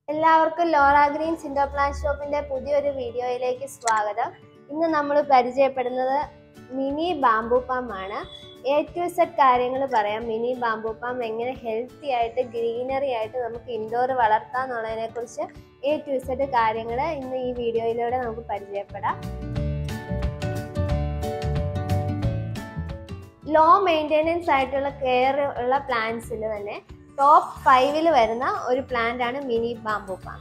എല്ലാവർക്കും Laura green Sindo plan ഷോപ്പിന്റെ പുതിയൊരു വീഡിയോയിലേക്ക് സ്വാഗതം ഇന്ന് നമ്മൾ പരിചയപ്പെടുന്നത് മിനി ബാംബു പാം ആണ് എ ടു സെഡ് കാര്യങ്ങൾ പറയാം മിനി ബാംബു പാം എങ്ങനെ ഹെൽത്തി ആയിട്ട് ഗ്രീനറി ആയിട്ട് നമുക്ക് ഇൻഡോർ വളർത്താം എന്നുള്ളതിനെ കുറിച്ച് എ ടു സെഡ് കാര്യങ്ങൾ ഇന്ന് ഈ വീഡിയോയിലൂടെ നമുക്ക് പരിചയപ്പെടാം ലോ മെയിൻ്റെനൻസ് ആയിട്ടുള്ള കെയർ ഉള്ള പ്ലാന്റ്സിൽ തന്നെ ടോപ്പ് ഫൈവിൽ വരുന്ന ഒരു പ്ലാന്റ് ആണ് മിനി ബാംബു പാം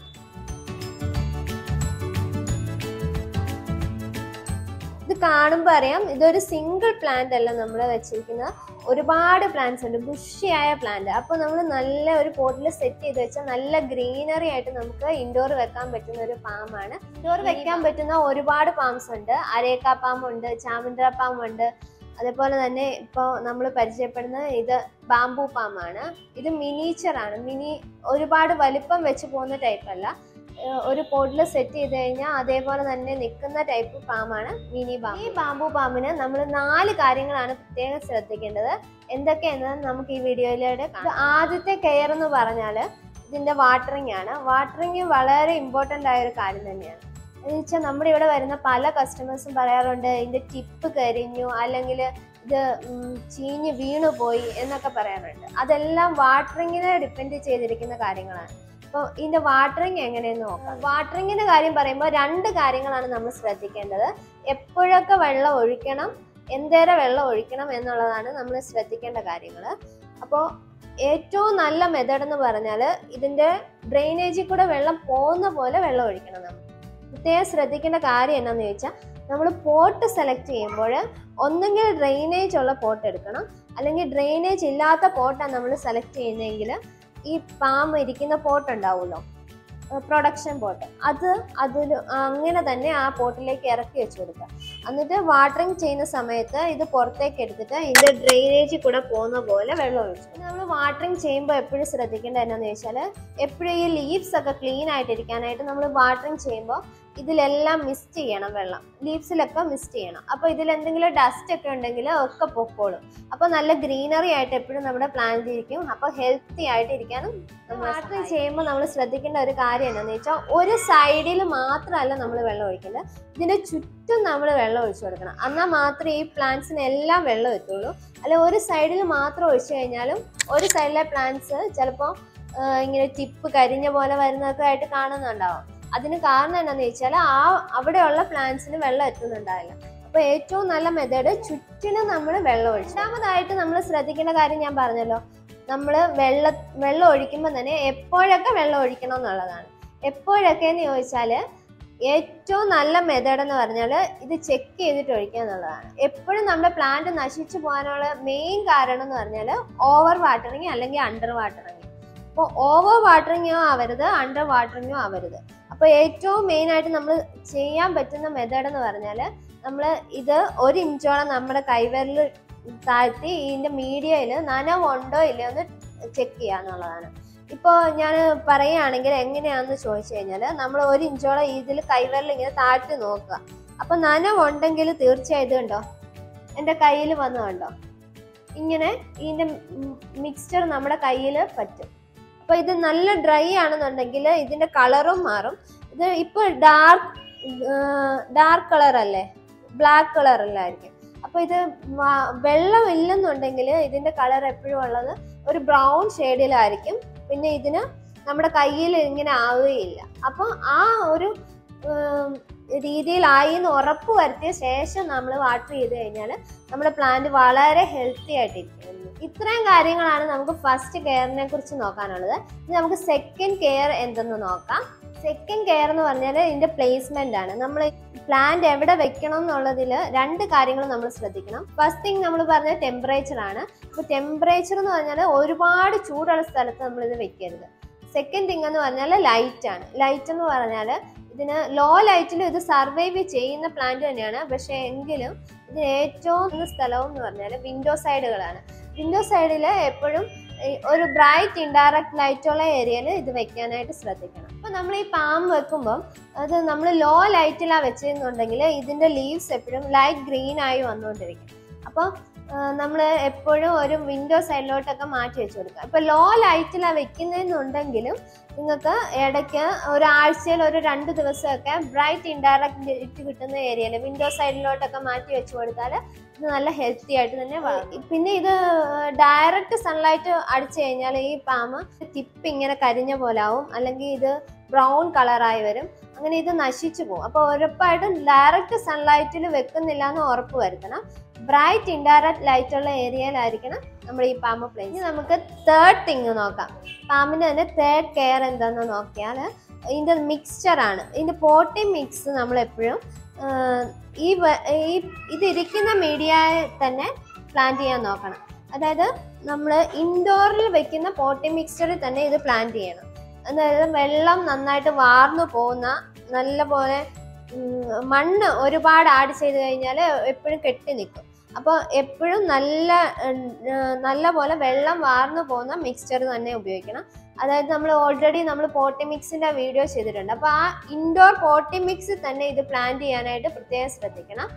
ഇത് കാണുമ്പോൾ അറിയാം ഇതൊരു സിംഗിൾ പ്ലാന്റ് അല്ല നമ്മൾ വെച്ചിരിക്കുന്ന ഒരുപാട് പ്ലാന്റ്സ് ഉണ്ട് ബുഷിയായ പ്ലാന്റ് അപ്പോൾ നമ്മൾ നല്ല ഒരു പോട്ടിൽ സെറ്റ് ചെയ്ത് വെച്ചാൽ നല്ല ഗ്രീനറി ആയിട്ട് നമുക്ക് ഇൻഡോർ വെക്കാൻ പറ്റുന്ന ഒരു പാമാണ് ഇൻഡോർ വെക്കാൻ പറ്റുന്ന ഒരുപാട് പാംസ് ഉണ്ട് അരേക്ക പാം ഉണ്ട് ചാമന്ദ്ര പാം ഉണ്ട് അതേപോലെ തന്നെ ഇപ്പോൾ നമ്മൾ പരിചയപ്പെടുന്ന ഇത് ബാംബു പാമാണ് ഇത് മിനിച്ചർ ആണ് മിനി ഒരുപാട് വലിപ്പം വെച്ച് പോകുന്ന ടൈപ്പ് അല്ല ഏഹ് ഒരു പോട്ടിൽ സെറ്റ് ചെയ്ത് കഴിഞ്ഞാൽ അതേപോലെ തന്നെ നിൽക്കുന്ന ടൈപ്പ് പാമാണ് മിനി ബാം ഈ ബാംബു പാമ്പിന് നമ്മൾ നാല് കാര്യങ്ങളാണ് പ്രത്യേകം ശ്രദ്ധിക്കേണ്ടത് എന്തൊക്കെയെന്ന് നമുക്ക് ഈ വീഡിയോയിലൂടെ കാണാം ആദ്യത്തെ കെയർ എന്ന് പറഞ്ഞാൽ ഇതിന്റെ വാട്ടറിംഗ് ആണ് വാട്ടറിംഗ് വളരെ ഇമ്പോർട്ടൻ്റ് ആയ ഒരു കാര്യം തന്നെയാണ് എന്ന് വെച്ചാൽ നമ്മുടെ ഇവിടെ വരുന്ന പല കസ്റ്റമേഴ്സും പറയാറുണ്ട് ഇതിന്റെ ടിപ്പ് കരിഞ്ഞു അല്ലെങ്കിൽ ഇത് ഉം, ചീഞ്ഞ് വീണു പോയി എന്നൊക്കെ പറയാറുണ്ട് അതെല്ലാം വാട്ടറിങ്ങിനെ ഡിപ്പെൻഡ് ചെയ്തിരിക്കുന്ന കാര്യങ്ങളാണ് അപ്പോൾ ഇതിന്റെ വാട്ടറിങ് എങ്ങനെയെന്ന് നോക്കാം വാട്ടറിങ്ങിന്റെ കാര്യം പറയുമ്പോൾ രണ്ട് കാര്യങ്ങളാണ് നമ്മൾ ശ്രദ്ധിക്കേണ്ടത് എപ്പോഴൊക്കെ വെള്ളം ഒഴിക്കണം എന്തേരം വെള്ളം ഒഴിക്കണം എന്നുള്ളതാണ് നമ്മൾ ശ്രദ്ധിക്കേണ്ട കാര്യങ്ങൾ അപ്പോൾ ഏറ്റവും നല്ല മെത്തേഡ് എന്ന് പറഞ്ഞാൽ ഇതിന്റെ ഡ്രെയിനേജിൽ കൂടെ വെള്ളം പോകുന്ന പോലെ വെള്ളം ഒഴിക്കണം നമ്മൾ പ്രത്യേകം ശ്രദ്ധിക്കേണ്ട കാര്യം എന്നാന്ന് ചോദിച്ചാൽ നമ്മൾ പോട്ട് സെലക്ട് ചെയ്യുമ്പോൾ ഒന്നെങ്കിൽ ഡ്രെയിനേജ് ഉള്ള പോട്ട് എടുക്കണം അല്ലെങ്കിൽ ഡ്രെയിനേജ് ഇല്ലാത്ത പോട്ടാണ് നമ്മൾ സെലക്ട് ചെയ്യുന്നതെങ്കിൽ ഈ പാമ്പ് ഇരിക്കുന്ന പോട്ട് ഉണ്ടാവുമല്ലോ പ്രൊഡക്ഷൻ പോട്ട് അത് അതിൽ അങ്ങനെ തന്നെ ആ പോട്ടിലേക്ക് ഇറക്കി വെച്ച് കൊടുക്കുക എന്നിട്ട് വാട്ടറിങ് ചെയ്യുന്ന സമയത്ത് ഇത് പുറത്തേക്ക് എടുത്തിട്ട് ഇതിന്റെ ഡ്രെയിനേജിൽ കൂടെ പോകുന്ന പോലെ വെള്ളം ഒഴിച്ചു നമ്മൾ വാട്ടറിങ് ചെയ്യുമ്പോൾ എപ്പോഴും ശ്രദ്ധിക്കേണ്ടത് എന്നാന്ന് ചോദിച്ചാൽ എപ്പോഴും ഈ ലീവ്സ് ഒക്കെ ക്ലീൻ ആയിട്ടിരിക്കാനായിട്ട് നമ്മൾ വാട്ടറിങ് ചെയ്യുമ്പോൾ ഇതിലെല്ലാം മിസ്റ്റ് ചെയ്യണം വെള്ളം ലീവ്സിലൊക്കെ മിസ്റ്റ് ചെയ്യണം അപ്പോൾ ഇതിൽ എന്തെങ്കിലും ഡസ്റ്റ് ഒക്കെ ഉണ്ടെങ്കിൽ ഒക്കെ പൊക്കോളും അപ്പോൾ നല്ല ഗ്രീനറി ആയിട്ട് എപ്പോഴും നമ്മുടെ പ്ലാന്റ് ഇരിക്കും അപ്പോൾ ഹെൽത്തി ആയിട്ട് ഇരിക്കാനും വാട്ടറിങ് ചെയ്യുമ്പോൾ നമ്മൾ ശ്രദ്ധിക്കേണ്ട ഒരു കാര്യം എന്താണെന്ന് വെച്ചാൽ ഒരു സൈഡിൽ മാത്രമല്ല നമ്മൾ വെള്ളം ഒഴിക്കേണ്ടത് ഇതിന്റെ ചുറ്റും നമ്മൾ വെള്ളം ഒഴിച്ചു കൊടുക്കണം എന്നാൽ മാത്രമേ ഈ പ്ലാന്റ്സിന് എല്ലാം വെള്ളം എത്തുള്ളൂ അല്ല ഒരു സൈഡിൽ മാത്രം ഒഴിച്ചു കഴിഞ്ഞാലും ഒരു സൈഡിലെ പ്ലാന്റ്സ് ചിലപ്പോൾ ഇങ്ങനെ ടിപ്പ് കരിഞ്ഞ പോലെ വരുന്നതൊക്കെ ആയിട്ട് കാണുന്നുണ്ടാവും അതിന് കാരണം എന്താണെന്ന് വെച്ചാൽ ആ അവിടെയുള്ള പ്ലാന്റ്സിന് വെള്ളം എത്തുന്നുണ്ടാവില്ല അപ്പോൾ ഏറ്റവും നല്ല മെത്തേഡ് ചുറ്റിനും നമ്മൾ വെള്ളം ഒഴിച്ചു രണ്ടാമതായിട്ട് നമ്മൾ ശ്രദ്ധിക്കേണ്ട കാര്യം ഞാൻ പറഞ്ഞല്ലോ നമ്മൾ വെള്ള വെള്ളം ഒഴിക്കുമ്പോൾ തന്നെ എപ്പോഴൊക്കെ വെള്ളം ഒഴിക്കണം എന്നുള്ളതാണ് എപ്പോഴൊക്കെ എന്ന് ചോദിച്ചാൽ ഏറ്റവും നല്ല മെത്തേഡ് എന്ന് പറഞ്ഞാൽ ഇത് ചെക്ക് ചെയ്തിട്ട് ഒഴിക്കുക എന്നുള്ളതാണ് എപ്പോഴും നമ്മുടെ പ്ലാന്റ് നശിച്ചു പോകാനുള്ള മെയിൻ കാരണം എന്ന് പറഞ്ഞാൽ ഓവർ വാട്ടറിങ് അല്ലെങ്കിൽ അണ്ടർ വാട്ടറിങ് അപ്പോൾ ഓവർ വാട്ടറിങ്ങോ ആവരുത് അണ്ടർ വാട്ടറിങ്ങോ ആവരുത് അപ്പോൾ ഏറ്റവും മെയിൻ ആയിട്ട് നമ്മൾ ചെയ്യാൻ പറ്റുന്ന മെത്തേഡ് എന്ന് പറഞ്ഞാൽ നമ്മൾ ഇത് ഒരു ഇഞ്ചോളം നമ്മുടെ കൈവിരൽ താഴ്ത്തി ഇതിന്റെ മീഡിയയിൽ നനവുണ്ടോ ഇല്ലയോ എന്ന് ചെക്ക് ചെയ്യുക എന്നുള്ളതാണ് ഇപ്പോൾ ഞാൻ പറയുകയാണെങ്കിൽ എങ്ങനെയാണെന്ന് ചോദിച്ചു കഴിഞ്ഞാൽ നമ്മൾ ഒരു ഇഞ്ചോളം ഇതിൽ കൈവിരൽ ഇങ്ങനെ താഴ്ത്തി നോക്കുക അപ്പോൾ നനവുണ്ടെങ്കിൽ തീർച്ചയായും ഉണ്ടോ എൻ്റെ കയ്യിൽ വന്നു കണ്ടോ ഇങ്ങനെ ഇതിൻ്റെ മിക്സ്ചർ നമ്മുടെ കയ്യിൽ പറ്റും അപ്പോൾ ഇത് നല്ല ഡ്രൈ ആണെന്നുണ്ടെങ്കിൽ ഇതിൻ്റെ കളറും മാറും ഇത് ഇപ്പോൾ ഡാർക്ക് ഡാർക്ക് കളർ അല്ലേ ബ്ലാക്ക് കളർ അല്ലായിരിക്കും അപ്പോൾ ഇത് വ- വെള്ളം ഇല്ലെന്നുണ്ടെങ്കിൽ ഇതിൻ്റെ കളർ എപ്പോഴും ഉള്ളത് ഒരു ബ്രൗൺ ഷെയ്ഡിലായിരിക്കും പിന്നെ ഇതിന് നമ്മുടെ കയ്യിൽ ഇങ്ങനെ ആവുകയില്ല അപ്പോൾ ആ ഒരു ഉം, രീതിയിലായി എന്ന് ഉറപ്പ് വരുത്തിയ ശേഷം നമ്മൾ വാട്ടർ ചെയ്ത് കഴിഞ്ഞാൽ നമ്മുടെ പ്ലാന്റ് വളരെ ഹെൽത്തി ആയിട്ടിരിക്കും ഇത്രയും കാര്യങ്ങളാണ് നമുക്ക് ഫസ്റ്റ് കെയറിനെ കുറിച്ച് നോക്കാനുള്ളത് ഇനി നമുക്ക് സെക്കൻഡ് കെയർ എന്തെന്ന് നോക്കാം സെക്കൻഡ് കെയർ എന്ന് പറഞ്ഞാൽ ഇതിന്റെ പ്ലേസ്മെന്റ് ആണ് നമ്മൾ പ്ലാന്റ് എവിടെ വെക്കണം എന്നുള്ളതിൽ രണ്ട് കാര്യങ്ങൾ നമ്മൾ ശ്രദ്ധിക്കണം ഫസ്റ്റ് തിങ് നമ്മൾ പറഞ്ഞ ടെമ്പറേച്ചർ ആണ് അപ്പോൾ ടെമ്പറേച്ചർ എന്ന് പറഞ്ഞാൽ ഒരുപാട് ചൂടുള്ള സ്ഥലത്ത് നമ്മൾ ഇത് വെക്കരുത് സെക്കൻഡ് തിങ് എന്ന് പറഞ്ഞാൽ ലൈറ്റ് ആണ് ലൈറ്റ് എന്ന് പറഞ്ഞാൽ ഇതിന് ലോ ലൈറ്റിൽ ഇത് സർവൈവ് ചെയ്യുന്ന പ്ലാന്റ് തന്നെയാണ് പക്ഷേ എങ്കിലും ഇതിന് ഏറ്റവും നല്ല സ്ഥലവും എന്ന് പറഞ്ഞാൽ വിൻഡോ സൈഡുകളാണ് വിൻഡോ സൈഡിൽ എപ്പോഴും ഈ ഒരു ബ്രൈറ്റ് ഇൻഡയറക്റ്റ് ലൈറ്റുള്ള ഏരിയയിൽ ഇത് വെക്കാനായിട്ട് ശ്രദ്ധിക്കണം അപ്പോൾ നമ്മൾ ഈ പാം വെക്കുമ്പം അത് നമ്മൾ ലോ ലൈറ്റിലാണ് വെച്ചിരുന്നുണ്ടെങ്കിൽ ഇതിൻ്റെ ലീവ്സ് എപ്പോഴും ലൈറ്റ് ഗ്രീൻ ആയി വന്നുകൊണ്ടിരിക്കും അപ്പോൾ നമ്മൾ എപ്പോഴും ഒരു വിൻഡോ സൈഡിലോട്ടൊക്കെ മാറ്റി വെച്ച് കൊടുക്കുക ഇപ്പൊ ലോ ലൈറ്റിലാണ് വെക്കുന്നതെന്നുണ്ടെങ്കിലും നിങ്ങൾക്ക് ഇടയ്ക്ക് ഒരാഴ്ചയിൽ ഒരു രണ്ട് ദിവസമൊക്കെ ബ്രൈറ്റ് ഇൻഡയറക്റ്റ് ലൈറ്റ് കിട്ടുന്ന ഏരിയയിൽ വിൻഡോ സൈഡിലോട്ടൊക്കെ മാറ്റി വെച്ച് കൊടുത്താൽ ഇത് നല്ല ഹെൽത്തി ആയിട്ട് തന്നെ വളരും പിന്നെ ഇത് ഡയറക്റ്റ് സൺലൈറ്റ് അടിച്ചു കഴിഞ്ഞാൽ ഈ പാമ്പ് തിപ്പ് ഇങ്ങനെ കരിഞ്ഞ പോലെ ആവും അല്ലെങ്കിൽ ഇത് ബ്രൗൺ കളറായി വരും അങ്ങനെ ഇത് നശിച്ചു പോകും അപ്പോൾ ഉറപ്പായിട്ടും ഡയറക്റ്റ് സൺലൈറ്റിൽ വെക്കുന്നില്ല എന്ന് ഉറപ്പ് വരുത്തണം ബ്രൈറ്റ് ഇൻഡയറക്റ്റ് ലൈറ്റ് ഉള്ള ഏരിയയിലായിരിക്കണം നമ്മൾ ഈ പാമ്പ് പ്ലേസ് ഇനി നമുക്ക് തേർഡ് തിങ് നോക്കാം പാമ്പിന്റെ തന്നെ തേർഡ് കെയർ എന്താണെന്ന് നോക്കിയാൽ ഇതിന്റെ മിക്സ്ചർ ആണ് ഇതിന്റെ പോട്ടി മിക്സ് നമ്മൾ എപ്പോഴും ഈ വ- ഈ ഇതിരിക്കുന്ന മീഡിയയെ തന്നെ പ്ലാൻ ചെയ്യാൻ നോക്കണം അതായത് നമ്മൾ ഇൻഡോറിൽ വെക്കുന്ന പോട്ടി മിക്സ്ചറിൽ തന്നെ ഇത് പ്ലാൻ ചെയ്യണം അതായത് വെള്ളം നന്നായിട്ട് വാർന്നു പോകുന്ന നല്ല പോലെ ഉം, മണ്ണ് ഒരുപാട് ആഡ് ചെയ്ത് കഴിഞ്ഞാൽ എപ്പോഴും കെട്ടി നിൽക്കും അപ്പോൾ എപ്പോഴും നല്ല ഉം, നല്ല പോലെ വെള്ളം വാർന്നു പോകുന്ന മിക്സ്ചർ തന്നെ ഉപയോഗിക്കണം അതായത് നമ്മൾ ഓൾറെഡി നമ്മൾ പോട്ടി മിക്സിന്റെ വീഡിയോ ചെയ്തിട്ടുണ്ട് അപ്പോൾ ആ ഇൻഡോർ പോട്ടി മിക്സ് തന്നെ ഇത് പ്ലാൻ ചെയ്യാനായിട്ട് പ്രത്യേകം ശ്രദ്ധിക്കണം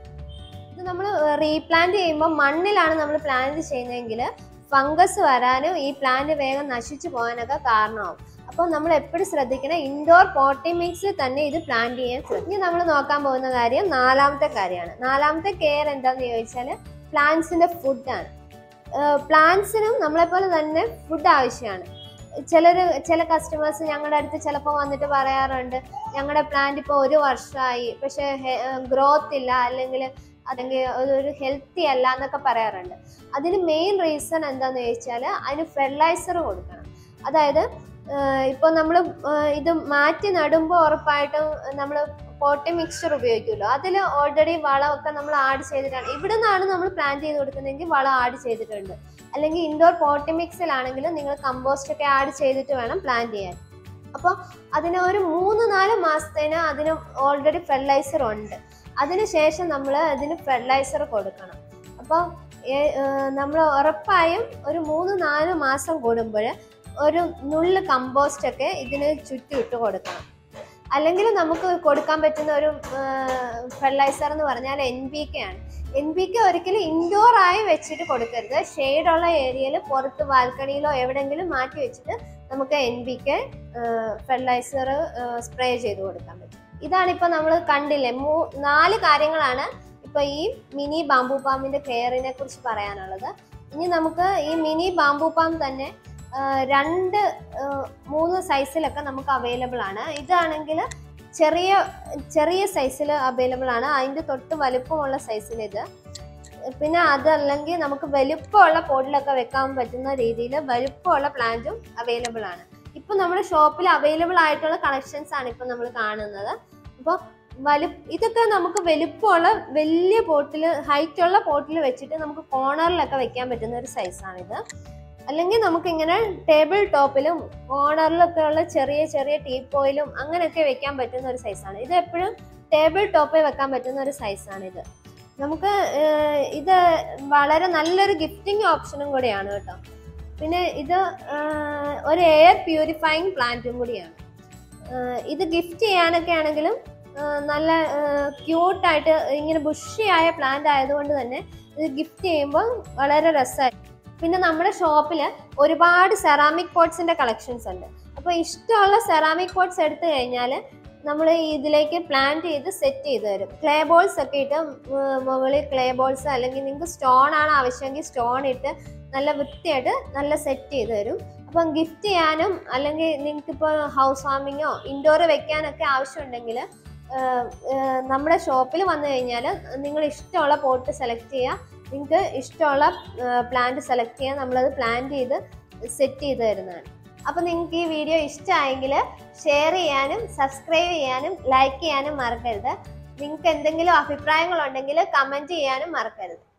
ഇത് നമ്മൾ റീപ്ലാന്റ് ചെയ്യുമ്പോൾ മണ്ണിലാണ് നമ്മൾ പ്ലാന്റ് ചെയ്യുന്നതെങ്കിൽ ഫംഗസ് വരാനും ഈ പ്ലാന്റ് വേഗം നശിച്ചു പോകാനൊക്കെ കാരണമാവും അപ്പോൾ നമ്മൾ എപ്പോഴും ശ്രദ്ധിക്കണം ഇൻഡോർ പോട്ടി മിക്സ് തന്നെ ഇത് പ്ലാന്റ് ചെയ്യാൻ ശ്രദ്ധിക്കും ഇനി നമ്മൾ നോക്കാൻ പോകുന്ന കാര്യം നാലാമത്തെ കാര്യമാണ് നാലാമത്തെ കെയർ എന്താണെന്ന് ചോദിച്ചാൽ പ്ലാന്റ്സിന്റെ ഫുഡാണ് പ്ലാന്റ്സിനും നമ്മളെപ്പോലെ തന്നെ ഫുഡ് ആവശ്യമാണ് ചിലർ ചില കസ്റ്റമേഴ്സ് ഞങ്ങളുടെ അടുത്ത് ചിലപ്പോൾ വന്നിട്ട് പറയാറുണ്ട് ഞങ്ങളുടെ പ്ലാന്റ് ഇപ്പോൾ ഒരു വർഷമായി പക്ഷേ ഗ്രോത്ത് ഇല്ല അല്ലെങ്കിൽ അല്ലെങ്കിൽ അതൊരു ഹെൽത്തി അല്ല എന്നൊക്കെ പറയാറുണ്ട് അതിന് മെയിൻ റീസൺ എന്താണെന്ന് ചോദിച്ചാൽ അതിന് ഫെർട്ടിലൈസർ കൊടുക്കണം അതായത് ഇപ്പോൾ നമ്മൾ ഇത് മാറ്റി നടുമ്പോൾ ഉറപ്പായിട്ടും നമ്മൾ പോട്ടി മിക്സ്ചർ ഉപയോഗിക്കുമല്ലോ അതിൽ ഓൾറെഡി വളമൊക്കെ നമ്മൾ ആഡ് ചെയ്തിട്ടാണ് ഇവിടെ നിന്നാണ് നമ്മൾ പ്ലാൻ ചെയ്ത് കൊടുക്കുന്നതെങ്കിൽ വളം ആഡ് ചെയ്തിട്ടുണ്ട് അല്ലെങ്കിൽ ഇൻഡോർ പോട്ടി മിക്സിലാണെങ്കിൽ നിങ്ങൾ കമ്പോസ്റ്റ് ഒക്കെ ആഡ് ചെയ്തിട്ട് വേണം പ്ലാൻ ചെയ്യാൻ അപ്പോൾ അതിന് ഒരു മൂന്ന് നാല് മാസത്തേന് അതിന് ഓൾറെഡി ഫെർട്ടിലൈസർ ഉണ്ട് അതിനുശേഷം നമ്മൾ അതിന് ഫെർട്ടിലൈസർ കൊടുക്കണം അപ്പോൾ നമ്മൾ ഉറപ്പായും ഒരു മൂന്ന് നാല് മാസം കൂടുമ്പോൾ ഒരു നുള്ള് കമ്പോസ്റ്റ് ഒക്കെ ഇതിന് ചുറ്റും ഇട്ട് കൊടുക്കണം അല്ലെങ്കിൽ നമുക്ക് കൊടുക്കാൻ പറ്റുന്ന ഒരു ഫെർട്ടിലൈസർ എന്ന് പറഞ്ഞാൽ എൻ പി കെ ആണ് എൻ പി കെ ഒരിക്കലും ഇൻഡോർ ആയി വെച്ചിട്ട് കൊടുക്കരുത് ഷെയ്ഡുള്ള ഏരിയയിൽ പുറത്ത് ബാൽക്കണിയിലോ എവിടെയെങ്കിലും മാറ്റി വെച്ചിട്ട് നമുക്ക് N P K fertiliser spray ചെയ്ത് കൊടുക്കാൻ പറ്റും ഇതാണ് ഇപ്പൊ നമ്മൾ കണ്ടില്ലേ മൂ നാല് കാര്യങ്ങളാണ് ഇപ്പൊ ഈ മിനി ബാംബു പാമ്പിന്റെ കെയറിനെ കുറിച്ച് പറയാനുള്ളത് ഇനി നമുക്ക് ഈ മിനി ബാംബു പാമ്പ് തന്നെ ആ, രണ്ട് ആ, മൂന്ന് സൈസിലൊക്കെ നമുക്ക് അവൈലബിൾ ആണ് ഇതാണെങ്കിൽ ചെറിയ ചെറിയ സൈസിൽ അവൈലബിൾ ആണ് അതിന്റെ തൊട്ട് വലുപ്പമുള്ള സൈസിൽ ഇത് പിന്നെ അതല്ലെങ്കിൽ നമുക്ക് വലുപ്പമുള്ള പോട്ടിലൊക്കെ വെക്കാൻ പറ്റുന്ന രീതിയിൽ വലുപ്പമുള്ള പ്ലാന്റും അവൈലബിൾ ആണ് ഇപ്പൊ നമ്മുടെ ഷോപ്പിൽ അവൈലബിൾ ആയിട്ടുള്ള കളക്ഷൻസ് ആണ് ഇപ്പൊ നമ്മൾ കാണുന്നത് അപ്പോൾ വലു ഇതൊക്കെ നമുക്ക് വലുപ്പമുള്ള വലിയ പോട്ടിൽ ഹൈറ്റ് ഉള്ള പോട്ടിൽ വെച്ചിട്ട് നമുക്ക് കോർണറിലൊക്കെ വെക്കാൻ പറ്റുന്ന ഒരു സൈസാണിത് അല്ലെങ്കിൽ നമുക്ക് ഇങ്ങനെ ടേബിൾ ടോപ്പിലും കോർണറിലൊക്കെ ഉള്ള ചെറിയ ചെറിയ ടീപ്പോയിലും അങ്ങനെയൊക്കെ വെക്കാൻ പറ്റുന്ന ഒരു സൈസാണ് ഇത് എപ്പോഴും ടേബിൾ ടോപ്പിൽ വെക്കാൻ പറ്റുന്ന ഒരു സൈസാണ് ഇത് നമുക്ക് ഏഹ്, ഇത് വളരെ നല്ലൊരു ഗിഫ്റ്റിംഗ് ഓപ്ഷനും കൂടിയാണ് കേട്ടോ പിന്നെ ഇത് ഏഹ്, ഒരു എയർ പ്യൂരിഫൈങ് പ്ലാന്റും കൂടിയാണ് ഏഹ്, ഇത് ഗിഫ്റ്റ് ചെയ്യാനൊക്കെ ആണെങ്കിലും ഏഹ്, നല്ല ക്യൂട്ടായിട്ട് ഇങ്ങനെ ബുഷിയായ പ്ലാന്റ് ആയതുകൊണ്ട് തന്നെ ഇത് ഗിഫ്റ്റ് ചെയ്യുമ്പോൾ വളരെ രസമായി പിന്നെ നമ്മുടെ ഷോപ്പിൽ ഒരുപാട് സെറാമിക് പോട്ട്സിന്റെ കളക്ഷൻസ് ഉണ്ട് അപ്പോൾ ഇഷ്ടമുള്ള സെറാമിക് പോട്ട്സ് എടുത്തു കഴിഞ്ഞാൽ നമ്മൾ ഇതിലേക്ക് പ്ലാന്റ് ചെയ്ത് സെറ്റ് ചെയ്ത് തരും ക്ലേ ബോൾസ് ഒക്കെ ഇട്ട് മു- മുകളിൽ ക്ലേ ബോൾസ് അല്ലെങ്കിൽ നിങ്ങൾക്ക് സ്റ്റോൺ ആണ് ആവശ്യമെങ്കിൽ സ്റ്റോൺ ഇട്ട് നല്ല വൃത്തിയായിട്ട് നല്ല സെറ്റ് ചെയ്ത് തരും അപ്പം ഗിഫ്റ്റ് ചെയ്യാനും അല്ലെങ്കിൽ നിങ്ങൾക്ക് ഇപ്പോൾ ഹൗസ് വാമിങ്ങോ ഇൻഡോർ വെക്കാനൊക്കെ ആവശ്യമുണ്ടെങ്കിൽ നമ്മുടെ ഷോപ്പിൽ വന്നു കഴിഞ്ഞാൽ നിങ്ങൾ ഇഷ്ടമുള്ള പോട്ട് സെലക്ട് ചെയ്യുക നിങ്ങൾക്ക് ഇഷ്ടമുള്ള പ്ലാന്റ് സെലക്ട് ചെയ്യാൻ നമ്മളത് പ്ലാൻ ചെയ്ത് സെറ്റ് ചെയ്ത് തരുന്നതാണ് അപ്പോൾ നിങ്ങൾക്ക് ഈ വീഡിയോ ഇഷ്ടമായെങ്കിൽ ഷെയർ ചെയ്യാനും സബ്സ്ക്രൈബ് ചെയ്യാനും ലൈക്ക് ചെയ്യാനും മറക്കരുത് നിങ്ങൾക്ക് എന്തെങ്കിലും അഭിപ്രായങ്ങളുണ്ടെങ്കിൽ കമൻറ്റ് ചെയ്യാനും മറക്കരുത്